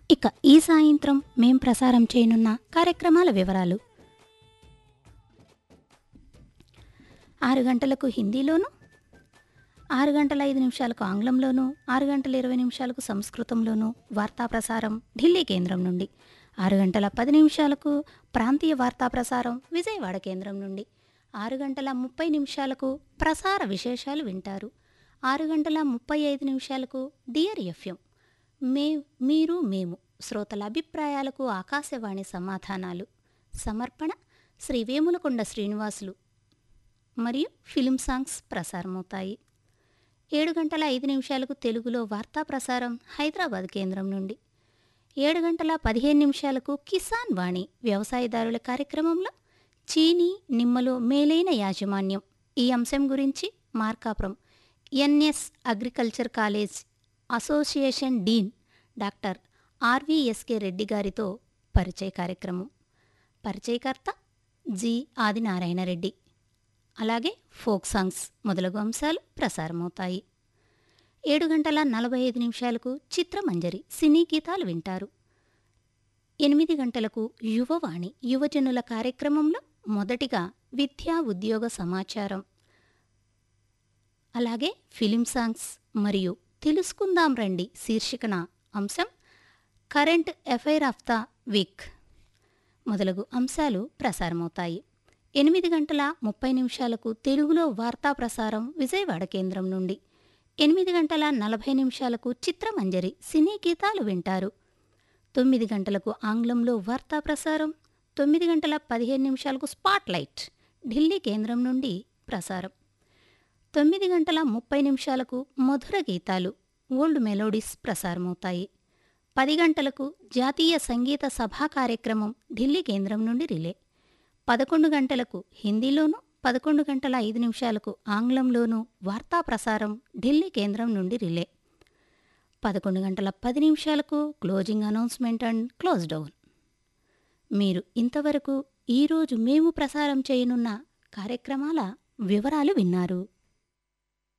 ఇక ఈ సాయంత్రం మేం ప్రసారం చేయనున్న కార్యక్రమాల వివరాలు ఆరు గంటలకు హిందీలోను ఆరు గంటల ఐదు నిమిషాలకు ఆంగ్లంలోను ఆరు గంటల ఇరవై నిమిషాలకు సంస్కృతంలోను వార్తా ప్రసారం ఢిల్లీ కేంద్రం నుండి ఆరు గంటల పది నిమిషాలకు ప్రాంతీయ వార్తా ప్రసారం విజయవాడ కేంద్రం నుండి ఆరు గంటల ముప్పై నిమిషాలకు ప్రసార విశేషాలు వింటారు ఆరు గంటల ముప్పై ఐదు నిమిషాలకు డియర్ ఎఫ్ఎం మే మీరు మేము శ్రోతల అభిప్రాయాలకు ఆకాశవాణి సమాధానాలు సమర్పణ శ్రీ వేములకొండ శ్రీనివాసులు మరియు ఫిలిం సాంగ్స్ ప్రసారమవుతాయి ఏడు గంటల ఐదు నిమిషాలకు తెలుగులో వార్తా ప్రసారం హైదరాబాద్ కేంద్రం నుండి ఏడు గంటల పదిహేను నిమిషాలకు కిసాన్ వాణి వ్యవసాయదారుల కార్యక్రమంలో చీనీ నిమ్మలో మేలైన యాజమాన్యం ఈ అంశం గురించి Markapuram NS agriculture college association dean doctor RVSK Reddy గారితో పరిచయ కార్యక్రమం పరిచయకర్త జి ఆదినారాయణ రెడ్డి అలాగే ఫోక్ సాంగ్స్ మొదలగు అంశాలు ప్రసారమవుతాయి ఏడు గంటల నలభై ఐదు నిమిషాలకు చిత్రమంజరి సినీ గీతాలు వింటారు ఎనిమిది గంటలకు యువవాణి యువజనుల కార్యక్రమంలో మొదటిగా విద్యా ఉద్యోగ సమాచారం అలాగే ఫిలిం సాంగ్స్ మరియు తెలుసుకుందాం రండి శీర్షికన అంశం current affair of the week మొదలగు అంశాలు ప్రసారమవుతాయి ఎనిమిది గంటల ముప్పై నిమిషాలకు తెలుగులో వార్తా ప్రసారం విజయవాడ కేంద్రం నుండి ఎనిమిది గంటల నలభై నిమిషాలకు చిత్రమంజరి సినీ గీతాలు వింటారు తొమ్మిది గంటలకు ఆంగ్లంలో వార్తా ప్రసారం తొమ్మిది గంటల పదిహేను నిమిషాలకు స్పాట్లైట్ ఢిల్లీ కేంద్రం నుండి ప్రసారం తొమ్మిది గంటల ముప్పై నిమిషాలకు మధుర గీతాలు ఓల్డ్ మెలోడీస్ ప్రసారమవుతాయి పది గంటలకు జాతీయ సంగీత సభా కార్యక్రమం ఢిల్లీ కేంద్రం నుండి రిలే పదకొండు గంటలకు హిందీలోను పదకొండు గంటల ఐదు నిమిషాలకు ఆంగ్లంలోనూ వార్తా ప్రసారం ఢిల్లీ కేంద్రం నుండి రిలే పదకొండు గంటల పది నిమిషాలకు closing announcement and close down మీరు ఇంతవరకు ఈరోజు మేము ప్రసారం చేయనున్న కార్యక్రమాల వివరాలు విన్నారు